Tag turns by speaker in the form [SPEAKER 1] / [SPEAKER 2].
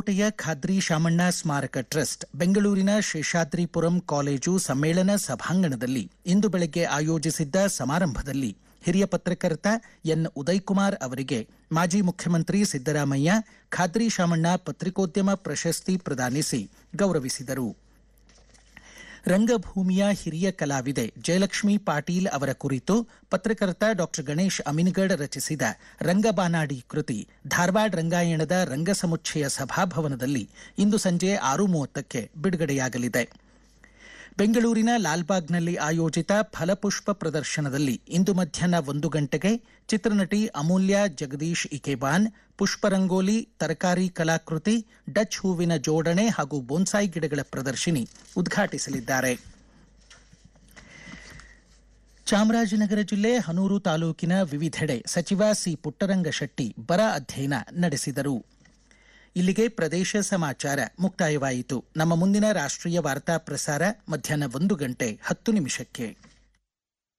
[SPEAKER 1] ಬಾಗಲಕೋಟೆಯ ಖಾದ್ರಿ ಶಾಮಣ್ಣ ಸ್ಮಾರಕ ಟ್ರಸ್ಟ್ ಬೆಂಗಳೂರಿನ ಶೇಷಾದ್ರಿಪುರಂ ಕಾಲೇಜು ಸಮ್ಮೇಳನ ಸಭಾಂಗಣದಲ್ಲಿ ಇಂದು ಬೆಳಗ್ಗೆ ಆಯೋಜಿಸಿದ್ದ ಸಮಾರಂಭದಲ್ಲಿ ಹಿರಿಯ ಪತ್ರಕರ್ತ ಎನ್ ಉದಯಕುಮಾರ್ ಅವರಿಗೆ ಮಾಜಿ ಮುಖ್ಯಮಂತ್ರಿ ಸಿದ್ದರಾಮಯ್ಯ ಖಾದ್ರಿ ಶಾಮಣ್ಣ ಪತ್ರಿಕೋದ್ಯಮ ಪ್ರಶಸ್ತಿ ಪ್ರದಾನಿಸಿ ಗೌರವಿಸಿದರು ರಂಗಭೂಮಿಯ ಹಿರಿಯ ಕಲಾವಿದೆ ಜಯಲಕ್ಷ್ಮಿ ಪಾಟೀಲ್ ಅವರ ಕುರಿತು ಪತ್ರಕರ್ತ ಡಾಕ್ಟರ್ ಗಣೇಶ್ ಅಮಿನಗಡ್ ರಚಿಸಿದ ರಂಗಬಾನಾಡಿ ಕೃತಿ ಧಾರವಾಡ ರಂಗಾಯಣದ ರಂಗಸಮುಚ್ಚಯ ಸಭಾಭವನದಲ್ಲಿ ಇಂದು ಸಂಜೆ ಆರು ಮೂವತ್ತಕ್ಕೆ ಬಿಡುಗಡೆಯಾಗಲಿದೆ ಬೆಂಗಳೂರಿನ ಲಾಲ್ಬಾಗ್ನಲ್ಲಿ ಆಯೋಜಿತ ಫಲಪುಷ್ಪ ಪ್ರದರ್ಶನದಲ್ಲಿ ಇಂದು ಮಧ್ಯಾಹ್ನ ಒಂದು ಗಂಟೆಗೆ ಚಿತ್ರನಟಿ ಅಮೂಲ್ಯ ಜಗದೀಶ್ ಇಕೆಬಾನ್ ಪುಷ್ಪರಂಗೋಲಿ ತರಕಾರಿ ಕಲಾಕೃತಿ ಡಚ್ ಹೂವಿನ ಜೋಡಣೆ ಹಾಗೂ ಬೋನ್ಸಾಯಿ ಗಿಡಗಳ ಪ್ರದರ್ಶಿನಿ ಉದ್ಘಾಟಿಸಲಿದ್ದಾರೆ ಚಾಮರಾಜನಗರ ಜಿಲ್ಲೆ ಹನೂರು ತಾಲೂಕಿನ ವಿವಿಧೆಡೆ ಸಚಿವ ಸಿ ಪುಟ್ಟರಂಗಶೆಟ್ಟಿ ಬರ ಅಧ್ಯಯನ ನಡೆಸಿದರು ಇಲ್ಲಿಗೆ ಪ್ರದೇಶ ಸಮಾಚಾರ ಮುಕ್ತಾಯವಾಯಿತು ನಮ್ಮ ಮುಂದಿನ ರಾಷ್ಟ್ರೀಯ ವಾರ್ತಾ ಪ್ರಸಾರ ಮಧ್ಯಾಹ್ನ ಒಂದು ಗಂಟೆ ಹತ್ತು ನಿಮಿಷಕ್ಕೆ